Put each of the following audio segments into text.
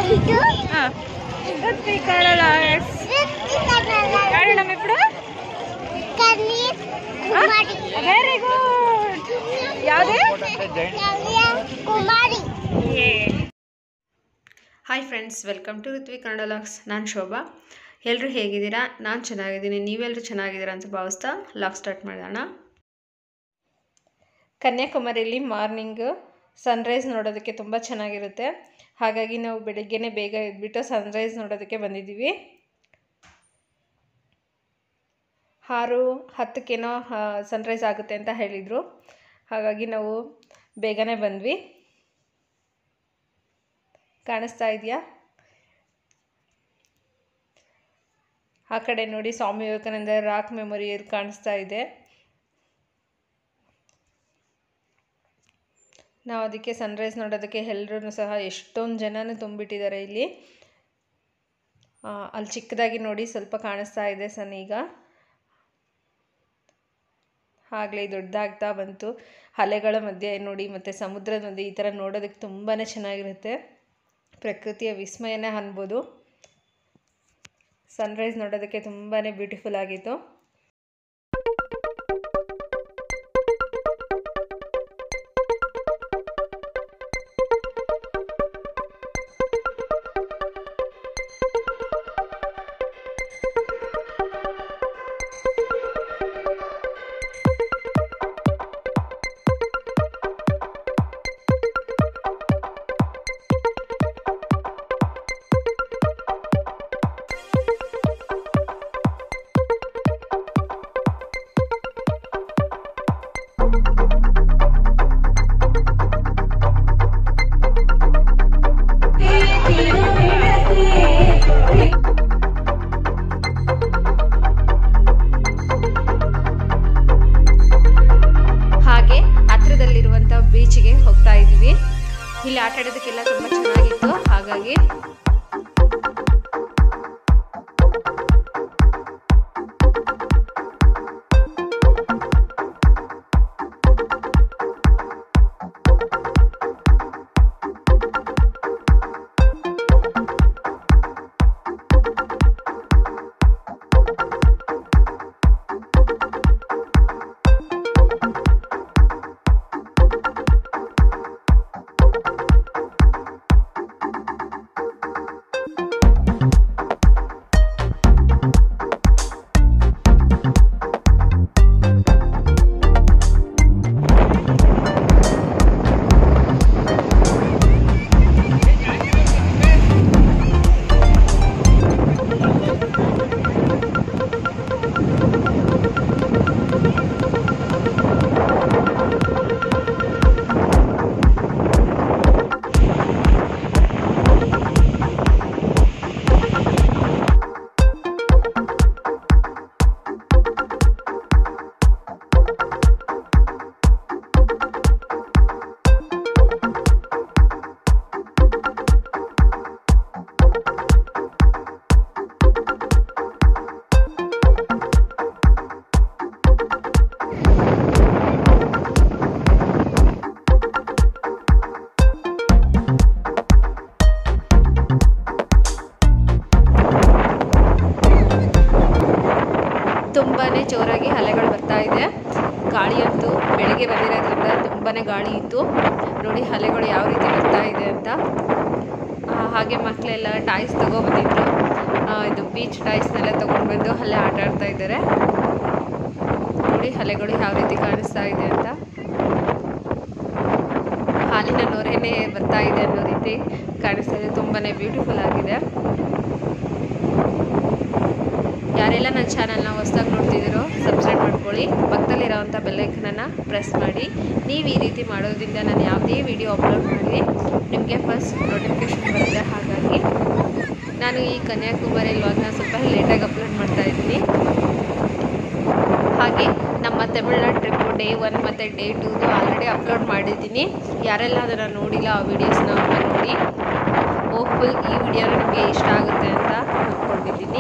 ఇది శ్రీకాళహస్ ఆడడం ఇప్పుడు కన్నీ కుమారి ವೆರಿ ಗುಡ್ ಯಾವ್ದು Kumari hi friends welcome to Ruthvi Kannada vlogs ನಾನು ಶೋಭಾ ಎಲ್ಲರೂ ಹೇಗಿದ್ದೀರಾ ನಾನು ಚೆನ್ನಾಗಿದ್ದೀನಿ ನೀವೆಲ್ಲರೂ ಚೆನ್ನಾಗಿದ್ದೀರಾ ಅಂತ ಭಾವಿಸ್ತಾ ಲಾಗ್ ಸ್ಟಾರ್ಟ್ ಮಾಡೋಣ ಕನ್ಯಾಕುಮಾರಿಯಲ್ಲಿ ಮಾರ್ನಿಂಗು ಸನ್ರೈಸ್ ನೋಡೋದಕ್ಕೆ ತುಂಬ ಚೆನ್ನಾಗಿರುತ್ತೆ ಹಾಗಾಗಿ ನಾವು ಬೆಳಗ್ಗೆನೇ ಬೇಗ ಎದ್ಬಿಟ್ಟು ಸನ್ರೈಸ್ ನೋಡೋದಕ್ಕೆ ಬಂದಿದ್ದೀವಿ ಆರು ಹತ್ತಕ್ಕೇನೋ ಸನ್ರೈಸ್ ಆಗುತ್ತೆ ಅಂತ ಹೇಳಿದರು ಹಾಗಾಗಿ ನಾವು ಬೇಗನೆ ಬಂದ್ವಿ ಕಾಣಿಸ್ತಾ ಇದೆಯಾ ಆ ಕಡೆ ನೋಡಿ ಸ್ವಾಮಿ ವಿವೇಕಾನಂದ ರಾಕ್ ಮೆಮೊರಿಯಲ್ ಕಾಣಿಸ್ತಾ ಇದೆ ನಾವು ಅದಕ್ಕೆ ಸನ್ರೈಸ್ ನೋಡೋದಕ್ಕೆ ಎಲ್ಲರೂ ಸಹ ಎಷ್ಟೊಂದು ಜನನೂ ತುಂಬಿಟ್ಟಿದ್ದಾರೆ ಇಲ್ಲಿ ಆ, ಅಲ್ಲಿ ಚಿಕ್ಕದಾಗಿ ನೋಡಿ ಸ್ವಲ್ಪ ಕಾಣಿಸ್ತಾ ಇದೆ ಸನ್ ಈಗ ಆಗಲೇ ದೊಡ್ಡದಾಗ್ತಾ ಬಂತು ಅಲೆಗಳ ಮಧ್ಯೆ ನೋಡಿ ಮತ್ತು ಸಮುದ್ರದ ಮಧ್ಯೆ ಈ ಥರ ನೋಡೋದಕ್ಕೆ ತುಂಬಾ ಚೆನ್ನಾಗಿರುತ್ತೆ ಪ್ರಕೃತಿಯ ವಿಸ್ಮಯನೇ ಅನ್ಬೋದು ಸನ್ರೈಸ್ ನೋಡೋದಕ್ಕೆ ತುಂಬಾ ಬ್ಯೂಟಿಫುಲ್ ಆಗಿತ್ತು ಹಾಗೆ ಹತ್ರದಲ್ಲಿರುವಂಥ ಬೀಚ್ಗೆ ಹೋಗ್ತಾ ಇದ್ವಿ ಇಲ್ಲಿ ಆಟ ಆಡೋದಕ್ಕೆಲ್ಲ ತುಂಬ ಚೆನ್ನಾಗಿತ್ತು ಹಾಗಾಗಿ ತುಂಬಾ ಜೋರಾಗಿ ಅಲೆಗಳು ಬರ್ತಾ ಇದೆ ಗಾಳಿ ಅಂತೂ ಬೆಳಗ್ಗೆ ಬಂದಿರೋದ್ರಿಂದ ತುಂಬಾ ಗಾಳಿ ಇತ್ತು ನೋಡಿ ಅಲೆಗಳು ಯಾವ ರೀತಿ ಬರ್ತಾ ಇದೆ ಅಂತ ಆ, ಹಾಗೆ ಮಕ್ಕಳೆಲ್ಲ ಟಾಯ್ಸ್ ತೊಗೊಬಂದಿದ್ರು ಇದು ಬೀಚ್ ಟಾಯ್ಸ್ನೆಲ್ಲ ತೊಗೊಂಡ್ಬಂದು ಅಲ್ಲೇ ಆಟ ಆಡ್ತಾ ಇದ್ದಾರೆ ನೋಡಿ ಅಲೆಗಳು ಯಾವ ರೀತಿ ಕಾಣಿಸ್ತಾ ಇದೆ ಅಂತ ಹಾಲಿನ ನೊರೆನೇ ಬರ್ತಾ ಇದೆ ಅನ್ನೋ ರೀತಿ ಕಾಣಿಸ್ತಾ ಇದೆ ತುಂಬಾ ಬ್ಯೂಟಿಫುಲ್ ಆಗಿದೆ ಯಾರೆಲ್ಲ ನನ್ನ ಚಾನಲ್ನ ಹೊಸ್ದಾಗಿ ನೋಡ್ತಿದ್ದೀರೋ ಸಬ್ಸ್ಕ್ರೈಬ್ ಮಾಡ್ಕೊಳ್ಳಿ ಪಕ್ಕದಲ್ಲಿರೋವಂಥ ಬೆಲ್ಲೈಕನನ್ನು ಪ್ರೆಸ್ ಮಾಡಿ ನೀವು ಈ ರೀತಿ ಮಾಡೋದ್ರಿಂದ ನಾನು ಯಾವುದೇ ವಿಡಿಯೋ ಅಪ್ಲೋಡ್ ಮಾಡಲಿ ನಿಮಗೆ ಫಸ್ಟ್ ನೋಟಿಫಿಕೇಶನ್ ಬರುತ್ತೆ ಹಾಗಾಗಿ ನಾನು ಈ ಕನ್ಯಾಕುಮಾರಿ ಲಾಗ್ನ ಸ್ವಲ್ಪ ಲೇಟಾಗಿ ಅಪ್ಲೋಡ್ ಮಾಡ್ತಾ ಇದ್ದೀನಿ ಹಾಗೆ ನಮ್ಮ ತಮಿಳ್ನಾಡು ಟ್ರಿಪ್ಪು ಡೇ ಒನ್ ಮತ್ತು ಡೇ ಟೂದು ಆಲ್ರೆಡಿ ಅಪ್ಲೋಡ್ ಮಾಡಿದ್ದೀನಿ ಯಾರೆಲ್ಲ ಅದನ್ನು ನೋಡಿಲ್ಲ ಆ ವೀಡಿಯೋಸ್ನ ನೋಡಿ ಹೋಪ್ಫುಲ್ ಈ ವಿಡಿಯೋ ನಿಮಗೆ ಇಷ್ಟ ಆಗುತ್ತೆ ಅಂತ ಅಂದ್ಕೊಂಡಿದ್ದೀನಿ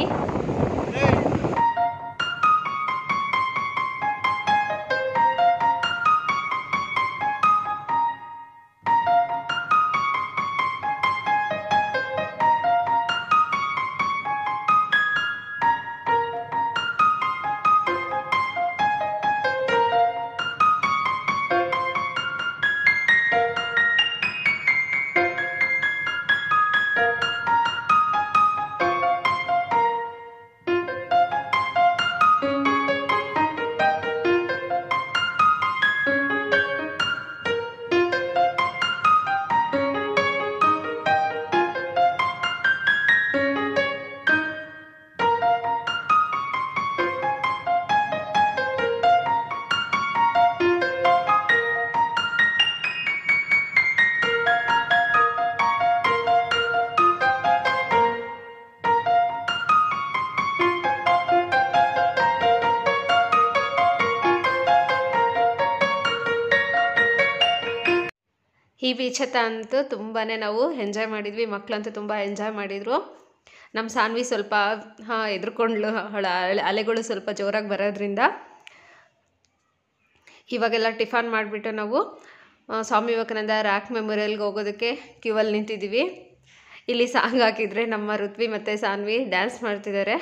ಈ ಬೀಚ್ ಹತ್ತ ಅಂತೂ ತುಂಬಾ ನಾವು ಎಂಜಾಯ್ ಮಾಡಿದ್ವಿ ಮಕ್ಕಳಂತೂ ತುಂಬ ಎಂಜಾಯ್ ಮಾಡಿದರು ನಮ್ಮ ಸಾನ್ವಿ ಸ್ವಲ್ಪ ಹಾಂ ಎದ್ರುಕೊಂಡ್ಲು ಅವಳ ಅಲೆಗಳು ಸ್ವಲ್ಪ ಜೋರಾಗಿ ಬರೋದ್ರಿಂದ ಇವಾಗೆಲ್ಲ ಟಿಫನ್ ಮಾಡಿಬಿಟ್ಟು ನಾವು ಆ, ಸ್ವಾಮಿ ವಿವೇಕಾನಂದ ರ್ಯಾಕ್ ಮೆಮೋರಿಯಲ್ಗೆ ಹೋಗೋದಕ್ಕೆ ಕ್ಯೂವಲ್ಲಿ ನಿಂತಿದ್ದೀವಿ ಇಲ್ಲಿ ಸಾಂಗ್ ಹಾಕಿದರೆ ನಮ್ಮ ಋತ್ವಿ ಮತ್ತು ಸಾನ್ವಿ ಡ್ಯಾನ್ಸ್ ಮಾಡ್ತಿದ್ದಾರೆ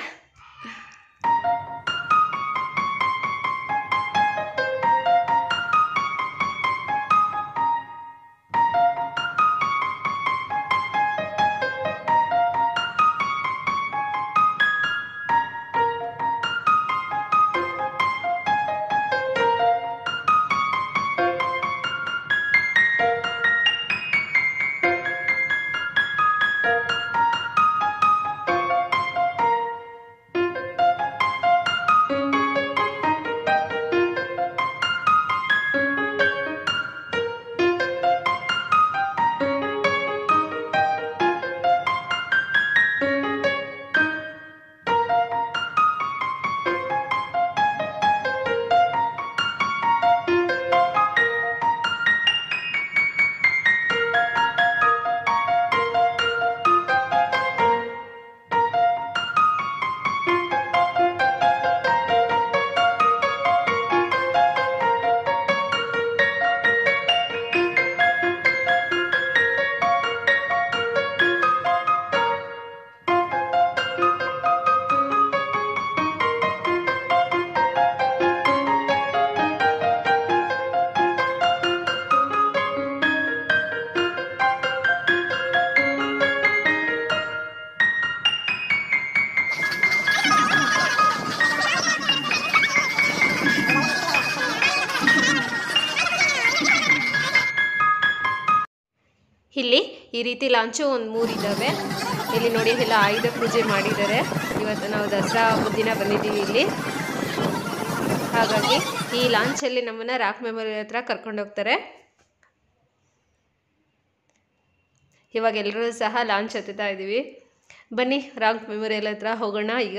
ಇಲ್ಲಿ ಈ ರೀತಿ ಲಾಂಚು ಒಂದು ಮೂರು ಇದ್ದಾವೆ ಇಲ್ಲಿ ನೋಡಿ ಎಲ್ಲ ಆಯುಧ ಪೂಜೆ ಮಾಡಿದ್ದಾರೆ ಇವತ್ತು ನಾವು ದಸರಾ ಹಬ್ಬದ ದಿನ ಬಂದಿದ್ದೀವಿ ಇಲ್ಲಿ ಹಾಗಾಗಿ ಈ ಲಾಂಚಲ್ಲಿ ನಮ್ಮನ್ನು ರಾಕ್ ಮೆಮೋರಿಯಲ್ ಹತ್ರ ಕರ್ಕೊಂಡು ಹೋಗ್ತಾರೆ ಇವಾಗ ಎಲ್ಲರೂ ಸಹ ಲಾಂಚ್ ಹತ್ತುತ್ತಾ ಇದ್ದೀವಿ ಬನ್ನಿ ರಾಕ್ ಮೆಮೋರಿಯಲ್ ಹತ್ರ ಹೋಗೋಣ ಈಗ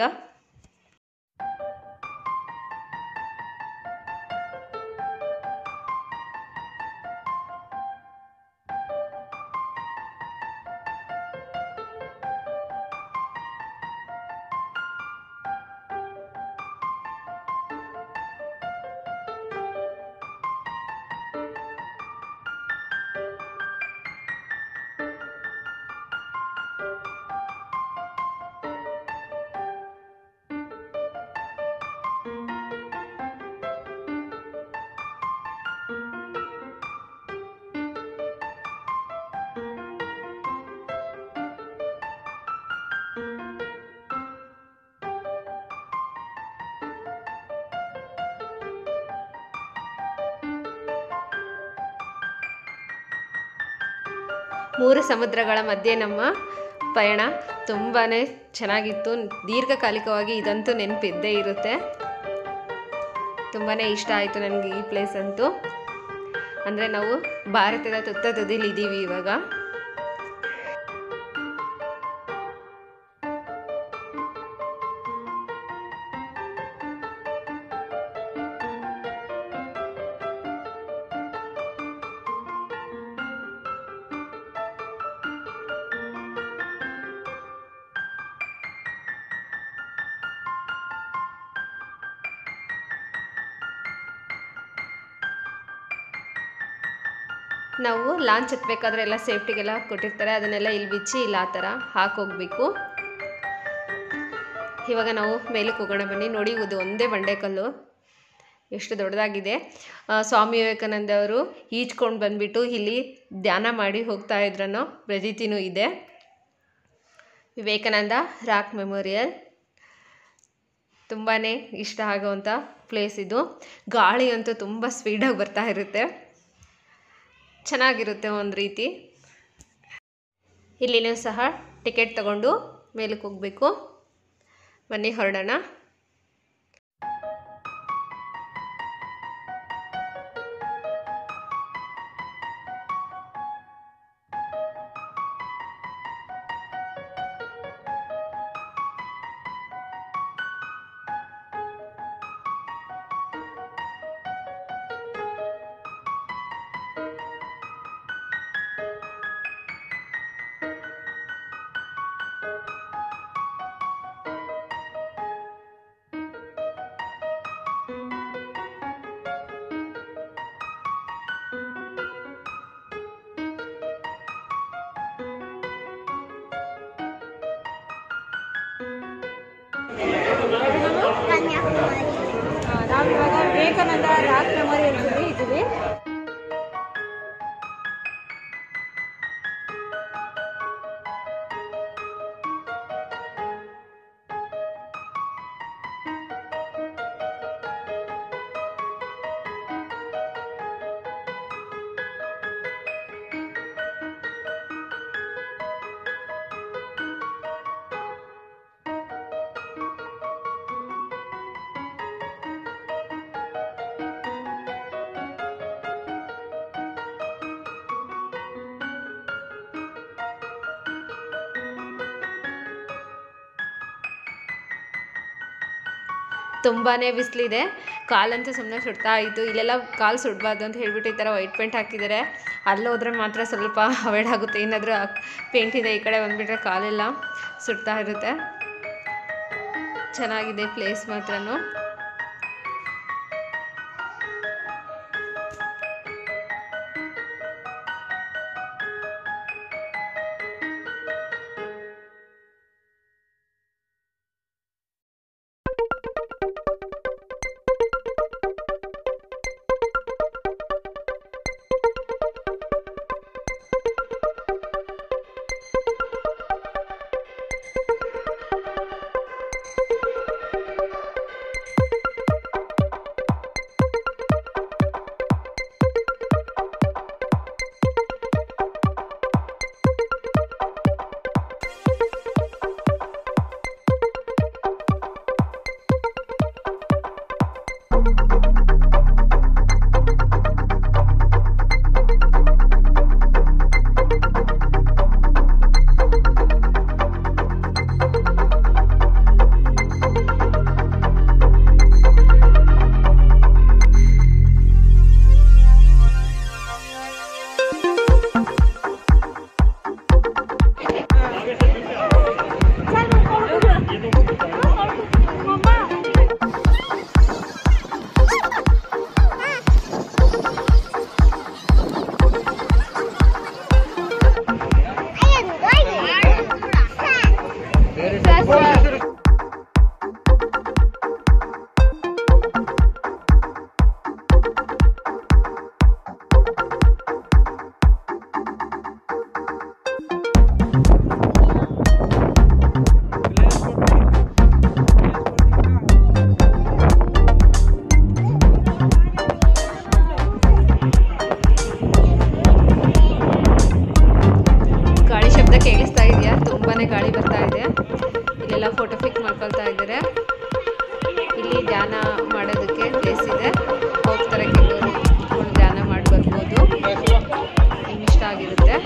ಮೂರು ಸಮುದ್ರಗಳ ಮಧ್ಯೆ ನಮ್ಮ ಪಯಣ ತುಂಬಾ ಚೆನ್ನಾಗಿತ್ತು ದೀರ್ಘಕಾಲಿಕವಾಗಿ ಇದಂತೂ ನೆನಪಿದ್ದೇ ಇರುತ್ತೆ ತುಂಬಾ ಇಷ್ಟ ಆಯಿತು ನನಗೆ ಈ ಪ್ಲೇಸ್ ಅಂತೂ ಅಂದರೆ ನಾವು ಭಾರತದ ತುತ್ತ ತುದಿಲಿ ಇದ್ದೀವಿ ಇವಾಗ ನಾವು ಲಾಂಚ್ ಹತ್ಬೇಕಾದ್ರೆ ಎಲ್ಲ ಸೇಫ್ಟಿಗೆಲ್ಲ ಕೊಟ್ಟಿರ್ತಾರೆ ಅದನ್ನೆಲ್ಲ ಇಲ್ಲಿ ಬಿಚ್ಚಿ ಇಲ್ಲ ಆ ಥರ ಹಾಕೋಗ್ಬೇಕು ಇವಾಗ ನಾವು ಮೇಲಕ್ಕೆ ಹೋಗೋಣ ಬನ್ನಿ ನೋಡಿ ಇದು ಒಂದೇ ಬಂಡೆಕಲ್ಲು ಎಷ್ಟು ದೊಡ್ಡದಾಗಿದೆ ಆ, ಸ್ವಾಮಿ ವಿವೇಕಾನಂದ ಅವರು ಈಜ್ಕೊಂಡು ಬಂದ್ಬಿಟ್ಟು ಇಲ್ಲಿ ಧ್ಯಾನ ಮಾಡಿ ಹೋಗ್ತಾ ಇದ್ರನ್ನೋ ಪ್ರತೀತಿನೂ ಇದೆ ವಿವೇಕಾನಂದ ರಾಕ್ ಮೆಮೋರಿಯಲ್ ತುಂಬಾ ಇಷ್ಟ ಆಗೋವಂಥ ಪ್ಲೇಸ್ ಇದು ಗಾಳಿ ಅಂತೂ ತುಂಬ ಸ್ಪೀಡಾಗಿ ಬರ್ತಾ ಇರುತ್ತೆ ಚೆನ್ನಾಗಿರುತ್ತೆ ಒಂದು ರೀತಿ ಇಲ್ಲಿನೂ ಸಹ ಟಿಕೆಟ್ ತಗೊಂಡು ಮೇಲಕ್ಕೆ ಹೋಗಬೇಕು ಬನ್ನಿ ಹೊರಡೋಣ ನಾವಿವಾಗ ವಿವೇಕಾನಂದ ರಾಕ್ ಮೆಮೋರಿಯಲ್ಸಲ್ಲಿ ಇದ್ದೀವಿ ತುಂಬಾ ಬಿಸಿಲಿದೆ ಕಾಲಂತೂ ಸುಮ್ಮನೆ ಸುಡ್ತಾ ಇತ್ತು ಇಲ್ಲೆಲ್ಲ ಕಾಲು ಸುಡಬಾರ್ದು ಅಂತ ಹೇಳ್ಬಿಟ್ಟು ಈ ಥರ ವೈಟ್ ಪೇಂಟ್ ಹಾಕಿದ್ದಾರೆ ಅಲ್ಲಿ ಹೋದ್ರೆ ಮಾತ್ರ ಸ್ವಲ್ಪ ಅವಾಯ್ಡ್ ಆಗುತ್ತೆ ಏನಾದರೂ ಪೇಂಟ್ ಇದೆ ಈ ಕಡೆ ಬಂದುಬಿಟ್ರೆ ಕಾಲೆಲ್ಲ ಸುಡ್ತಾ ಇರುತ್ತೆ ಚೆನ್ನಾಗಿದೆ ಪ್ಲೇಸ್ ಮಾತ್ರನೂ ಗಾಳಿ ಶಬ್ದ ಕೇಳಿಸ್ತಾ ಇದೆಯಾ ತುಂಬಾ ಗಾಳಿ ಬರ್ತಾ ಇದೆ ಇಲ್ಲೆಲ್ಲ ಫೋಟೋ ಪಿಕ್ ಮಾಡ್ಕೊಳ್ತಾ ಇದ್ದಾರೆ ಇಲ್ಲಿ ಧ್ಯಾನ ಮಾಡೋದಕ್ಕೆ ಪ್ಲೇಸ್ ಇದೆ ಹೋಗ್ತಾರೆ ಕೆಲವರು ಕೂತ್ಕೊಂಡು ಧ್ಯಾನ ಮಾಡಿ ಬರ್ಬೋದು ನಿಮ್ಗೆ ಇಷ್ಟ ಆಗಿರುತ್ತೆ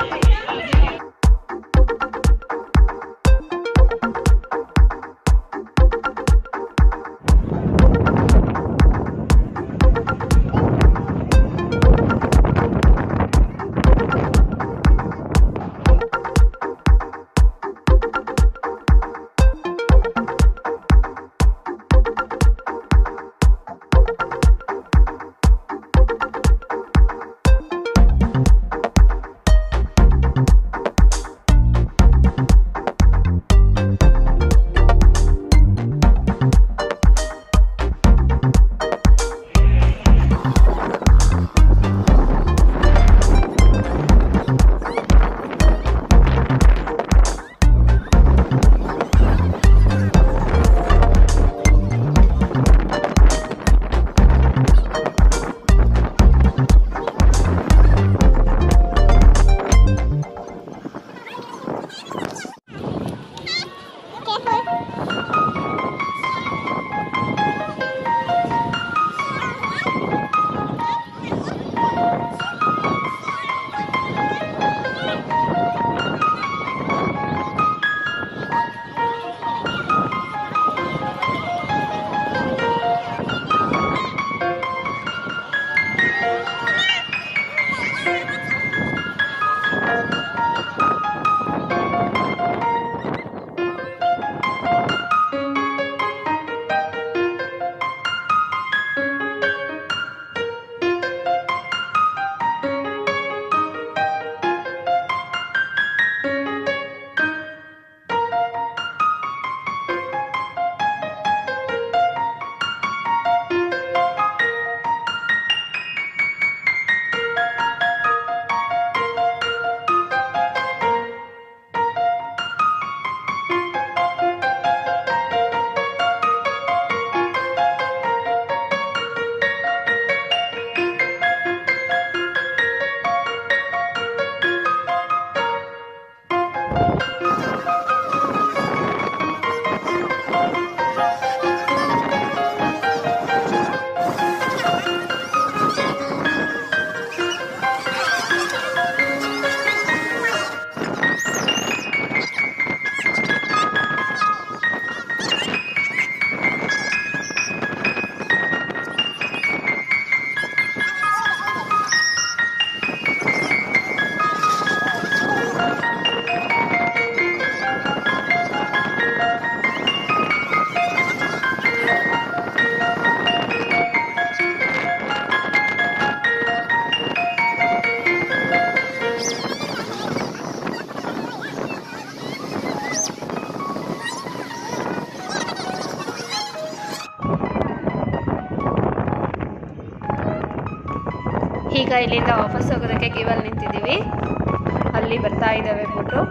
ಈಗ ಇಲ್ಲಿಂದ ವಾಪಸ್ ಹೋಗೋದಕ್ಕೆ ಕ್ಯೂವಲ್ಲಿ ನಿಂತಿದ್ದೀವಿ ಅಲ್ಲಿ ಬರ್ತಾ ಇದ್ದಾವೆ ಬೋಟು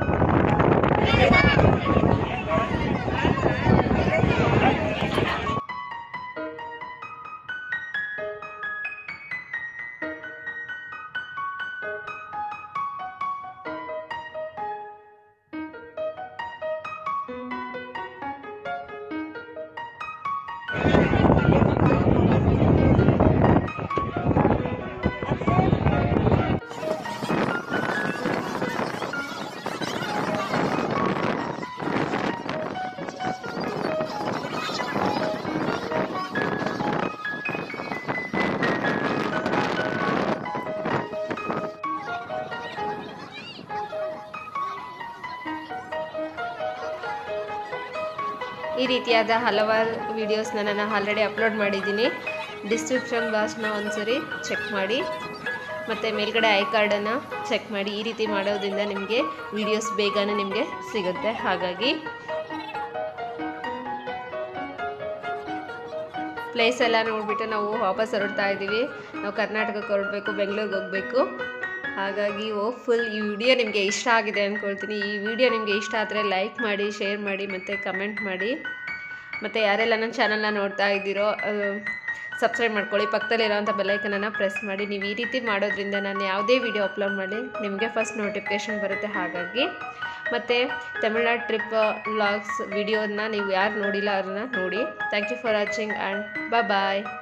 ಈ ರೀತಿಯಾದ ಹಲವಾರು ವೀಡಿಯೋಸ್ನ ನಾನು ಆಲ್ರೆಡಿ ಅಪ್ಲೋಡ್ ಮಾಡಿದ್ದೀನಿ ಡಿಸ್ಕ್ರಿಪ್ಷನ್ ಬಾಕ್ಸ್ನ ಒಂದ್ಸರಿ ಚೆಕ್ ಮಾಡಿ ಮತ್ತು ಮೇಲ್ಗಡೆ ಐ ಕಾರ್ಡನ್ನು ಚೆಕ್ ಮಾಡಿ ಈ ರೀತಿ ಮಾಡೋದ್ರಿಂದ ನಿಮಗೆ ವೀಡಿಯೋಸ್ ಬೇಗನೆ ನಿಮಗೆ ಸಿಗುತ್ತೆ ಹಾಗಾಗಿ ಪ್ಲೇಸ್ ಎಲ್ಲ ನೋಡಿಬಿಟ್ಟು ನಾವು ವಾಪಸ್ ಹೊರಡ್ತಾ ಇದ್ದೀವಿ ನಾವು ಕರ್ನಾಟಕಕ್ಕೆ ಹೊರಡಬೇಕು ಬೆಂಗಳೂರಿಗೆ ಹೋಗಬೇಕು ಹಾಗಾಗಿ ಫುಲ್ ಈ ವಿಡಿಯೋ ನಿಮಗೆ ಇಷ್ಟ ಆಗಿದೆ ಅಂದ್ಕೊಳ್ತೀನಿ ಈ ವಿಡಿಯೋ ನಿಮಗೆ ಇಷ್ಟ ಆದರೆ ಲೈಕ್ ಮಾಡಿ ಶೇರ್ ಮಾಡಿ ಮತ್ತು ಕಮೆಂಟ್ ಮಾಡಿ ಮತ್ತು ಯಾರೆಲ್ಲ ನನ್ನ ಚಾನಲ್ನ ನೋಡ್ತಾ ಇದ್ದೀರೋ ಸಬ್ಸ್ಕ್ರೈಬ್ ಮಾಡ್ಕೊಳ್ಳಿ ಪಕ್ಕದಲ್ಲಿರೋಂಥ ಬೆಲ್ಲೈಕನನ್ನು ಪ್ರೆಸ್ ಮಾಡಿ ನೀವು ಈ ರೀತಿ ಮಾಡೋದ್ರಿಂದ ನಾನು ಯಾವುದೇ ವಿಡಿಯೋ ಅಪ್ಲೋಡ್ ಮಾಡಿ ನಿಮಗೆ ಫಸ್ಟ್ ನೋಟಿಫಿಕೇಷನ್ ಬರುತ್ತೆ ಹಾಗಾಗಿ ಮತ್ತು ತಮಿಳ್ನಾಡು ಟ್ರಿಪ್ ವ್ಲಾಗ್ಸ್ ವಿಡಿಯೋನ ನೀವು ಯಾರು ನೋಡಿಲ್ಲ ಅದನ್ನು ನೋಡಿ thank you for watching and bye